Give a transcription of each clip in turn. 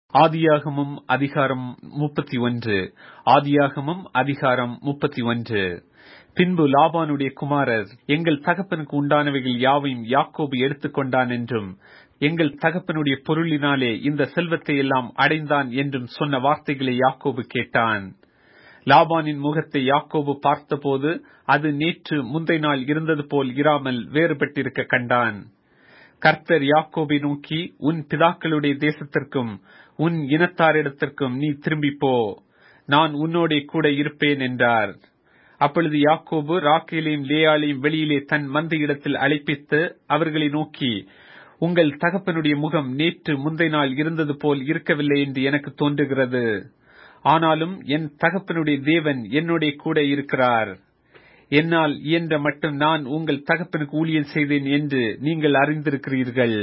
ஆதியாகமம் அதிகாரம் முப்பத்தி ஒன்று ஆதியாகமம் அதிகாரம் முப்பத்தி ஒன்று பின்பு லாபானுடைய குமாரர் எங்கள் தகப்பனுக்கு உண்டானவைகள் யாவையும் யாக்கோபு எடுத்துக்கொண்டான் என்றும் எங்கள் தகப்பனுடைய பொருளினாலே இந்த செல்வத்தை எல்லாம் அடைந்தான் என்றும் சொன்ன வார்த்தைகளை யாக்கோபு கேட்டான் லாபானின் முகத்தை யாக்கோபு பார்த்தபோது அது நேற்று முந்தை நாள் இருந்தது போல் இராமல் வேறுபட்டிருக்க கண்டான் கர்த்தர் யாக்கோபை நோக்கி உன் பிதாக்களுடைய தேசத்திற்கும் உன் இனத்தாரிடத்திற்கும் நீ திரும்பி போ நான் உன்னோடே கூட இருப்பேன் என்றார் அப்பொழுது யாக்கோபு ராக்கேலையும் லேயாலையும் வெளியிலே தன் மந்த இடத்தில் அழைப்பித்து அவர்களை நோக்கி உங்கள் தகப்பனுடைய முகம் நேற்று முந்தை நாள் இருந்தது போல் இருக்கவில்லை என்று எனக்கு தோன்றுகிறது ஆனாலும் என் தகப்பனுடைய தேவன் என்னுடைய கூட இருக்கிறார் என்னால் இயன்ற மட்டும் நான் உங்கள் தகப்பனுக்கு ஊழியம் செய்தேன் என்று நீங்கள் அறிந்திருக்கிறீர்கள்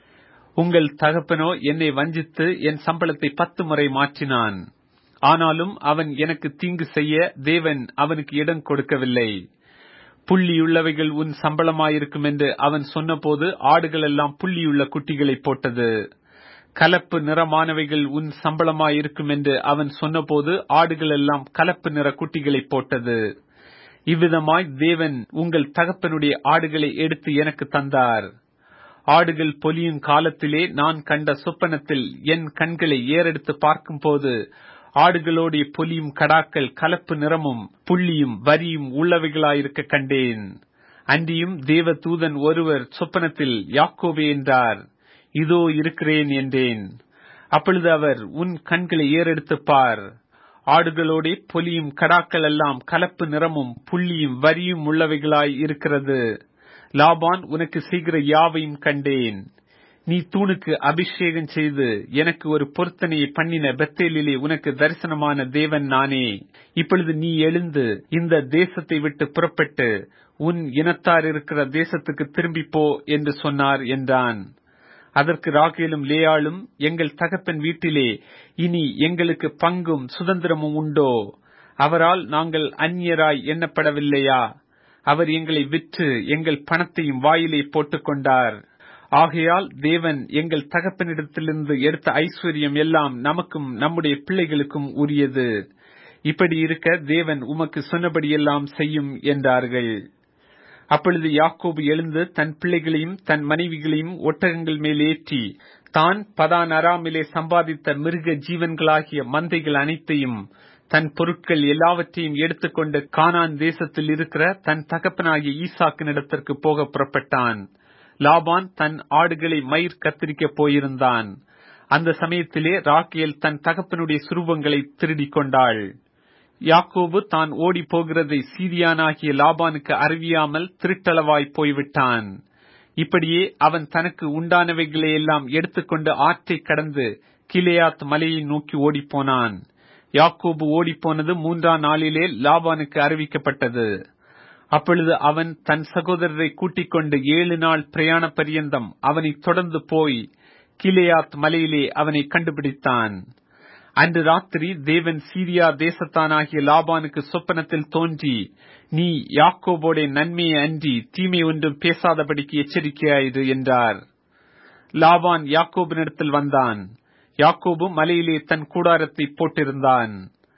உங்கள் தகப்பனோ என்னை வஞ்சித்து என் சம்பளத்தை பத்து முறை மாற்றினான் ஆனாலும் அவன் எனக்கு தீங்கு செய்ய தேவன் அவனுக்கு இடம் கொடுக்கவில்லை புள்ளியுள்ளவைகள் உன் சம்பளமாயிருக்கும் என்று அவன் சொன்னபோது ஆடுகள் எல்லாம் புள்ளியுள்ள குட்டிகளை போட்டது கலப்பு நிறமானவைகள் உன் சம்பளமாயிருக்கும் என்று அவன் சொன்னபோது ஆடுகள் எல்லாம் கலப்பு நிற குட்டிகளை போட்டது இவ்விதமாய் தேவன் உங்கள் தகப்பனுடைய ஆடுகளை எடுத்து எனக்கு தந்தார் ஆடுகள் பொலியும் காலத்திலே நான் கண்ட சொப்பனத்தில் என் கண்களை ஏறெடுத்து பார்க்கும்போது ஆடுகளோடைய பொலியும் கடாக்கள் கலப்பு நிறமும் புள்ளியும் வரியும் உள்ளவைகளாயிருக்க கண்டேன் அன்றியும் தேவ தூதன் ஒருவர் சொப்பனத்தில் யாக்கோபே என்றார் இதோ இருக்கிறேன் என்றேன் அப்பொழுது அவர் உன் கண்களை ஏறெடுத்து பார் ஆடுகளோட பொலியும் கடாக்கள் எல்லாம் கலப்பு நிறமும் புள்ளியும் வரியும் உள்ளவைகளாய் இருக்கிறது லாபான் உனக்கு செய்கிற யாவையும் கண்டேன் நீ தூணுக்கு அபிஷேகம் செய்து எனக்கு ஒரு பொருத்தனையை பண்ணின பெத்தேலிலே உனக்கு தரிசனமான தேவன் நானே இப்பொழுது நீ எழுந்து இந்த தேசத்தை விட்டு புறப்பட்டு உன் இனத்தார் இருக்கிற தேசத்துக்கு திரும்பி போ என்று சொன்னார் என்றான் அதற்கு ராகேலும் லேயாளும் எங்கள் தகப்பன் வீட்டிலே இனி எங்களுக்கு பங்கும் சுதந்திரமும் உண்டோ அவரால் நாங்கள் அந்நியராய் எண்ணப்படவில்லையா அவர் எங்களை விற்று எங்கள் பணத்தையும் வாயிலே போட்டுக் கொண்டார் ஆகையால் தேவன் எங்கள் தகப்பனிடத்திலிருந்து எடுத்த ஐஸ்வர்யம் எல்லாம் நமக்கும் நம்முடைய பிள்ளைகளுக்கும் உரியது இப்படி இருக்க தேவன் உமக்கு சொன்னபடியெல்லாம் செய்யும் என்றார்கள் அப்பொழுது யாக்கோபு எழுந்து தன் பிள்ளைகளையும் தன் மனைவிகளையும் ஒட்டகங்கள் மேல் ஏற்றி தான் பதான் அராமிலே சம்பாதித்த மிருக ஜீவன்களாகிய மந்தைகள் அனைத்தையும் தன் பொருட்கள் எல்லாவற்றையும் எடுத்துக்கொண்டு கானான் தேசத்தில் இருக்கிற தன் தகப்பனாகிய ஈசாக்கினிடத்திற்கு போக புறப்பட்டான் லாபான் தன் ஆடுகளை மயிர் கத்திரிக்க போயிருந்தான் அந்த சமயத்திலே ராக்கேல் தன் தகப்பனுடைய சுரூபங்களை திருடிக் கொண்டாள் யாக்கோபு தான் ஓடி போகிறதை சீரியானாகிய லாபானுக்கு அறிவியாமல் திருட்டளவாய் போய்விட்டான் இப்படியே அவன் தனக்கு உண்டானவைகளை எல்லாம் எடுத்துக்கொண்டு ஆற்றை கடந்து கிலேயாத் மலையை நோக்கி ஓடிப்போனான் யாக்கோபு ஓடிப்போனது மூன்றாம் நாளிலே லாபானுக்கு அறிவிக்கப்பட்டது அப்பொழுது அவன் தன் சகோதரரை கூட்டிக் கொண்டு ஏழு நாள் பிரயாண பரியந்தம் அவனை தொடர்ந்து போய் கிலேயாத் மலையிலே அவனை கண்டுபிடித்தான் அன்று ராத்திரி தேவன் சீரியா தேசத்தானாகிய லாபானுக்கு சொப்பனத்தில் தோன்றி நீ யாக்கோபோடைய நன்மையை அன்றி தீமை ஒன்றும் பேசாதபடிக்கு எச்சரிக்கையாயிரு என்றார் லாபான் யாக்கோபினிடத்தில் வந்தான் யாக்கோபு மலையிலே தன் கூடாரத்தை போட்டிருந்தான்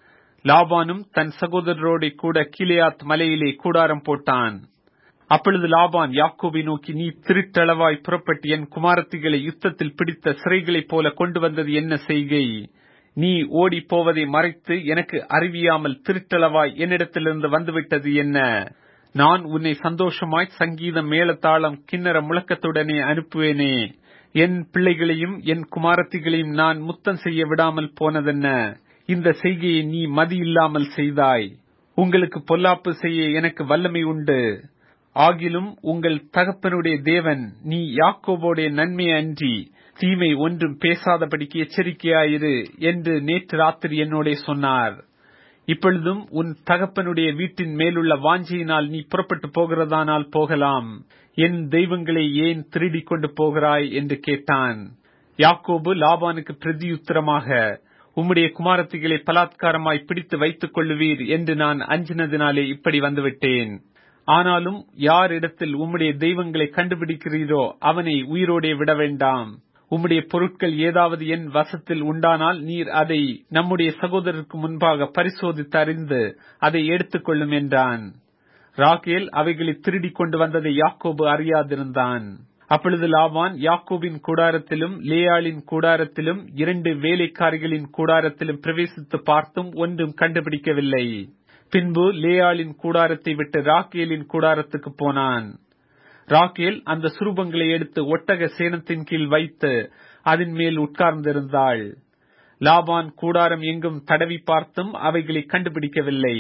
லாபானும் தன் சகோதரரோட கூட கிளியாத் மலையிலே கூடாரம் போட்டான் அப்பொழுது லாபான் யாக்கோபை நோக்கி நீ திருட்டளவாய் புறப்பட்டு என் குமாரத்திகளை யுத்தத்தில் பிடித்த சிறைகளைப் போல கொண்டு வந்தது என்ன செய்கை நீ ஓடி போவதை மறைத்து எனக்கு அறிவியாமல் திருட்டளவாய் என்னிடத்திலிருந்து வந்துவிட்டது என்ன நான் உன்னை சந்தோஷமாய் சங்கீதம் மேளதாளம் கிண்ணற முழக்கத்துடனே அனுப்புவேனே என் பிள்ளைகளையும் என் குமாரத்திகளையும் நான் முத்தம் செய்ய விடாமல் போனதென்ன இந்த செய்கையை நீ மதி இல்லாமல் செய்தாய் உங்களுக்கு பொல்லாப்பு செய்ய எனக்கு வல்லமை உண்டு ஆகிலும் உங்கள் தகப்பனுடைய தேவன் நீ யாக்கோபோடைய நன்மை அன்றி தீமை ஒன்றும் பேசாதபடிக்கு எச்சரிக்கையாயிரு என்று நேற்று ராத்திரி என்னோட சொன்னார் இப்பொழுதும் உன் தகப்பனுடைய வீட்டின் மேலுள்ள வாஞ்சியினால் நீ புறப்பட்டு போகிறதானால் போகலாம் என் தெய்வங்களை ஏன் திருடிக் கொண்டு போகிறாய் என்று கேட்டான் யாக்கோபு லாபானுக்கு பிரதியுத்தரமாக உம்முடைய குமாரத்திகளை பலாத்காரமாய் பிடித்து வைத்துக் கொள்ளுவீர் என்று நான் அஞ்சினதினாலே இப்படி வந்துவிட்டேன் ஆனாலும் யார் இடத்தில் உம்முடைய தெய்வங்களை கண்டுபிடிக்கிறீரோ அவனை உயிரோடே விட வேண்டாம் உம்முடைய பொருட்கள் ஏதாவது என் வசத்தில் உண்டானால் நீர் அதை நம்முடைய சகோதரருக்கு முன்பாக பரிசோதித்து அறிந்து அதை எடுத்துக்கொள்ளும் என்றான் ராகேல் அவைகளை திருடிக் கொண்டு வந்ததை யாக்கோபு அறியாதிருந்தான் அப்பொழுது லாபான் யாக்கோபின் கூடாரத்திலும் லேயாளின் கூடாரத்திலும் இரண்டு வேலைக்காரிகளின் கூடாரத்திலும் பிரவேசித்து பார்த்தும் ஒன்றும் கண்டுபிடிக்கவில்லை பின்பு லேயாளின் கூடாரத்தை விட்டு ராக்கேலின் கூடாரத்துக்கு போனான் ராக்கேல் அந்த சுரூபங்களை எடுத்து ஒட்டக சேனத்தின் கீழ் வைத்து அதன் மேல் உட்கார்ந்திருந்தாள் லாபான் கூடாரம் எங்கும் தடவி பார்த்தும் அவைகளை கண்டுபிடிக்கவில்லை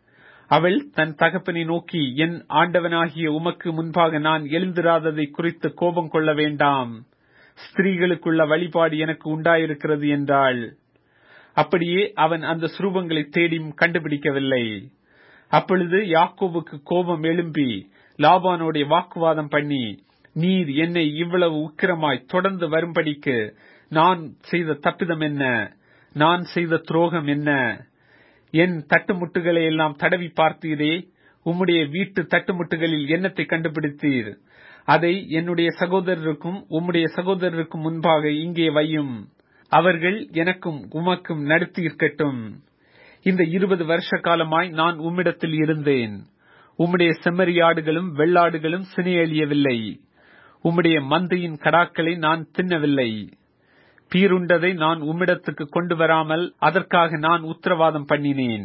அவள் தன் தகப்பனை நோக்கி என் ஆண்டவனாகிய உமக்கு முன்பாக நான் எழுந்திராததை குறித்து கோபம் கொள்ள வேண்டாம் ஸ்திரீகளுக்குள்ள வழிபாடு எனக்கு உண்டாயிருக்கிறது என்றாள் அப்படியே அவன் அந்த சுரூபங்களை தேடியும் கண்டுபிடிக்கவில்லை அப்பொழுது யாக்கோபுக்கு கோபம் எழும்பி லாபானோடைய வாக்குவாதம் பண்ணி நீர் என்னை இவ்வளவு உக்கிரமாய் தொடர்ந்து வரும்படிக்கு நான் செய்த தப்பிதம் என்ன நான் செய்த துரோகம் என்ன என் தட்டுமுட்டுகளை எல்லாம் தடவி பார்த்தீரே உம்முடைய வீட்டு தட்டுமுட்டுகளில் எண்ணத்தை கண்டுபிடித்தீர் அதை என்னுடைய சகோதரருக்கும் உம்முடைய சகோதரருக்கும் முன்பாக இங்கே வையும் அவர்கள் எனக்கும் உமக்கும் நடத்தி இருக்கட்டும் இந்த இருபது வருஷ காலமாய் நான் உம்மிடத்தில் இருந்தேன் உம்முடைய செம்மறியாடுகளும் வெள்ளாடுகளும் சினையழியவில்லை உம்முடைய மந்தையின் கடாக்களை நான் தின்னவில்லை பீருண்டதை நான் உம்மிடத்துக்கு கொண்டு வராமல் அதற்காக நான் உத்தரவாதம் பண்ணினேன்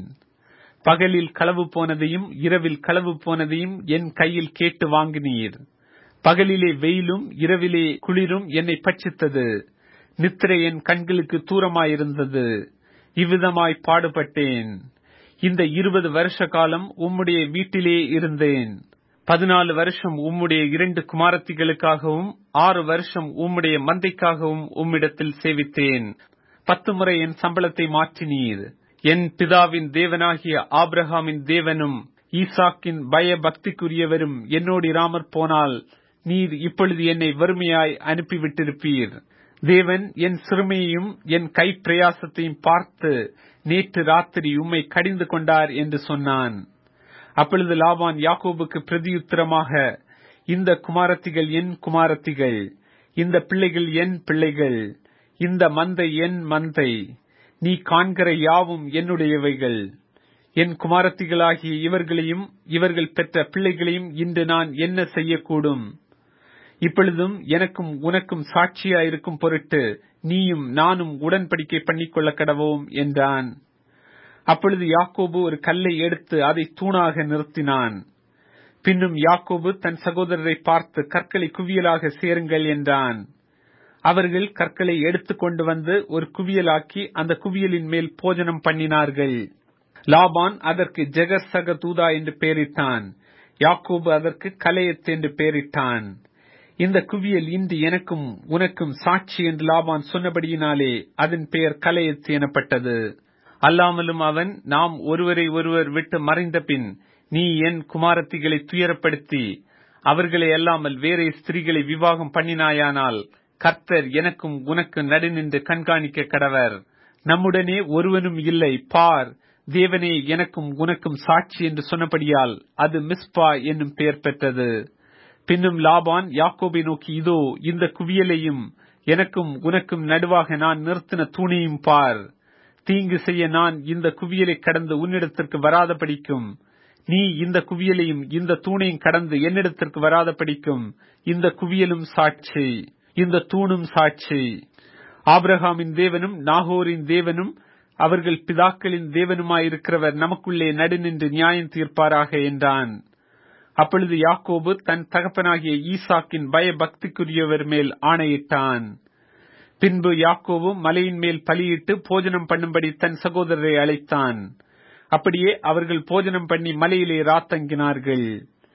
பகலில் களவு போனதையும் இரவில் களவு போனதையும் என் கையில் கேட்டு வாங்கினீர் பகலிலே வெயிலும் இரவிலே குளிரும் என்னை பட்சித்தது நித்திரை என் கண்களுக்கு தூரமாயிருந்தது இவ்விதமாய் பாடுபட்டேன் இந்த இருபது வருஷ காலம் உம்முடைய வீட்டிலே இருந்தேன் பதினாலு வருஷம் உம்முடைய இரண்டு குமாரத்திகளுக்காகவும் ஆறு வருஷம் உம்முடைய மந்தைக்காகவும் உம்மிடத்தில் சேவித்தேன் பத்து முறை என் சம்பளத்தை மாற்றினீர் என் பிதாவின் தேவனாகிய ஆப்ரஹாமின் தேவனும் ஈசாக்கின் பய பக்திக்குரியவரும் என்னோடு இராமற் போனால் நீர் இப்பொழுது என்னை வறுமையாய் அனுப்பிவிட்டிருப்பீர் தேவன் என் சிறுமையையும் என் கை பிரயாசத்தையும் பார்த்து நேற்று ராத்திரி உம்மை கடிந்து கொண்டார் என்று சொன்னான் அப்பொழுது லாபான் யாக்கோபுக்கு பிரதியுத்தரமாக இந்த குமாரத்திகள் என் குமாரத்திகள் இந்த பிள்ளைகள் என் பிள்ளைகள் இந்த மந்தை என் மந்தை நீ காண்கிற யாவும் என்னுடையவைகள் என் குமாரத்திகளாகிய இவர்களையும் இவர்கள் பெற்ற பிள்ளைகளையும் இன்று நான் என்ன செய்யக்கூடும் இப்பொழுதும் எனக்கும் உனக்கும் சாட்சியாயிருக்கும் பொருட்டு நீயும் நானும் உடன்படிக்கை பண்ணிக்கொள்ள கடவோம் என்றான் அப்பொழுது யாக்கோபு ஒரு கல்லை எடுத்து அதை தூணாக நிறுத்தினான் பின்னும் யாக்கோபு தன் சகோதரரை பார்த்து கற்களை குவியலாக சேருங்கள் என்றான் அவர்கள் கற்களை எடுத்துக் கொண்டு வந்து ஒரு குவியலாக்கி அந்த குவியலின் மேல் போஜனம் பண்ணினார்கள் லாபான் அதற்கு ஜெகர் சக தூதா என்று பெயரிட்டான் யாக்கோபு அதற்கு கலையத் என்று பெயரிட்டான் இந்த குவியல் இன்று எனக்கும் உனக்கும் சாட்சி என்று லாபான் சொன்னபடியினாலே அதன் பெயர் கலையத்து எனப்பட்டது அல்லாமலும் அவன் நாம் ஒருவரை ஒருவர் விட்டு மறைந்த பின் நீ என் குமாரத்திகளை துயரப்படுத்தி அவர்களை அல்லாமல் வேறே ஸ்திரீகளை விவாகம் பண்ணினாயானால் கர்த்தர் எனக்கும் உனக்கு நடுநின்று கண்காணிக்க கடவர் நம்முடனே ஒருவனும் இல்லை பார் தேவனே எனக்கும் உனக்கும் சாட்சி என்று சொன்னபடியால் அது மிஸ்பா என்னும் பெயர் பெற்றது பின்னும் லாபான் யாக்கோபை நோக்கி இதோ இந்த குவியலையும் எனக்கும் உனக்கும் நடுவாக நான் நிறுத்தின தூணையும் பார் தீங்கு செய்ய நான் இந்த குவியலை கடந்து உன்னிடத்திற்கு வராத படிக்கும் நீ இந்த குவியலையும் இந்த தூணையும் கடந்து என்னிடத்திற்கு வராத படிக்கும் இந்த குவியலும் சாட்சி இந்த தூணும் சாட்சி ஆபிரகாமின் தேவனும் நாகோரின் தேவனும் அவர்கள் பிதாக்களின் தேவனுமாயிருக்கிறவர் நமக்குள்ளே நடுநின்று நியாயம் தீர்ப்பாராக என்றான் அப்பொழுது யாக்கோபு தன் தகப்பனாகிய ஈசாக்கின் பய பக்திக்குரியவர் மேல் ஆணையிட்டான் பின்பு யாக்கோபு மலையின் மேல் பலியிட்டு போஜனம் பண்ணும்படி தன் சகோதரரை அழைத்தான் அப்படியே அவர்கள் போஜனம் பண்ணி மலையிலே ராத்தங்கினார்கள்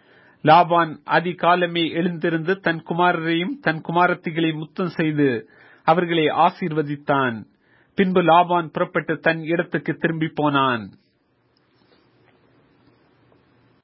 லாபான் அதிகாலமே எழுந்திருந்து தன் குமாரரையும் தன் குமாரத்திகளை முத்தம் செய்து அவர்களை ஆசீர்வதித்தான் பின்பு லாபான் புறப்பட்டு தன் இடத்துக்கு திரும்பி போனான்